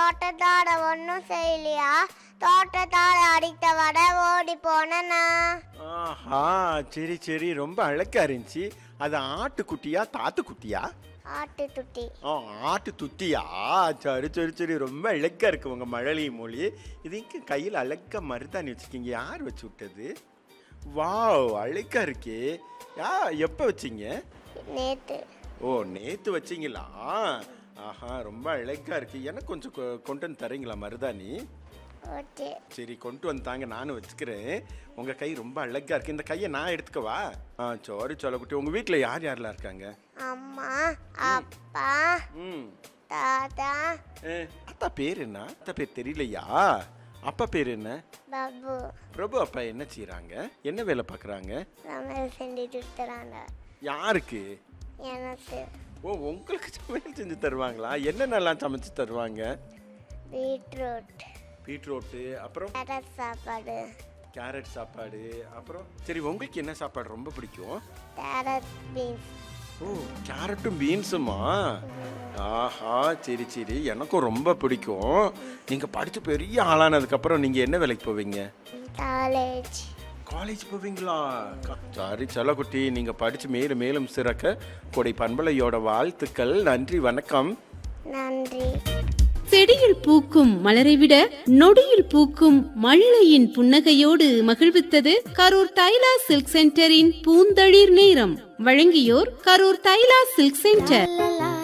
தோட்டத்தாட ஒன்றும் செய்யலையா தோட்டத்தாட அடித்த வட ஓடி போனனா ஆஹா சரி சரி ரொம்ப அழகா இருந்துச்சு அது ஆட்டுக்குட்டியா தாத்துக்குட்டியா ஆட்டு துட்டி ஆ ஆட்டு துட்டியா சரி சரி சரி ரொம்ப அழகா இருக்கு உங்க மழலை மொழி இதுக்கு கையில் அழகா மருதாணி வச்சுக்கீங்க யார் வச்சு விட்டது வாவ் அழகா இருக்கே யா எப்போ வச்சீங்க நேத்து ஓ நேத்து வச்சீங்களா ஆஹா ரொம்ப அழகா இருக்கு எனக்கு கொஞ்சம் கொ- கொண்டு வந்து தரீங்களா மருதாணி ஓகே சரி கொண்டு வந்தாங்க நானும் வச்சுக்கிறேன் உங்க கை ரொம்ப அழகா இருக்கு இந்த கையை நான் எடுத்துக்கவா ஆ சாரி சொல்லக்குட்டி உங்க வீட்டில் யார் யாரெல்லாம் இருக்காங்க அம்மா அப்பா ம் தாத்தா ஏ, அத்தா பேர் என்ன அத்தா பேர் தெரியலையா அப்பா பேர் என்ன பாபு பிரபு அப்பா என்ன செய்றாங்க என்ன வேலை பார்க்குறாங்க சமையல் செஞ்சுட்டு இருக்கிறாங்க யாருக்கு எனக்கு ஓ உங்களுக்கு சமையல் செஞ்சு தருவாங்களா என்னென்னலாம் சமைச்சு தருவாங்க பீட்ரூட் பீட்ரூட்டு அப்புறம் கேரட் சாப்பாடு கேரட் சாப்பாடு அப்புறம் சரி உங்களுக்கு என்ன சாப்பாடு ரொம்ப பிடிக்கும் கேரட் பீன்ஸ் ஓ கேரட்டும் பீன்ஸுமா ஆஹா சரி சரி எனக்கும் ரொம்ப பிடிக்கும் நீங்கள் படித்து பெரிய ஆளானதுக்கப்புறம் நீங்கள் என்ன வேலைக்கு போவீங்க காலேஜ் காலேஜ் போவீங்களா க- சரி செல்லக்குட்டி நீங்கள் படித்து மேலும் மேலும் சிறக்க கொடை பண்பலையோட வாழ்த்துக்கள் நன்றி வணக்கம் நன்றி செடியில் பூக்கும் மலரை விட நொடியில் பூக்கும் மல்லையின் புன்னகையோடு மகிழ்வித்தது கரூர் தைலா சில்க் சென்டரின் பூந்தளிர் நேரம் வழங்கியோர் கரூர் தைலா சில்க் சென்டர் லலலா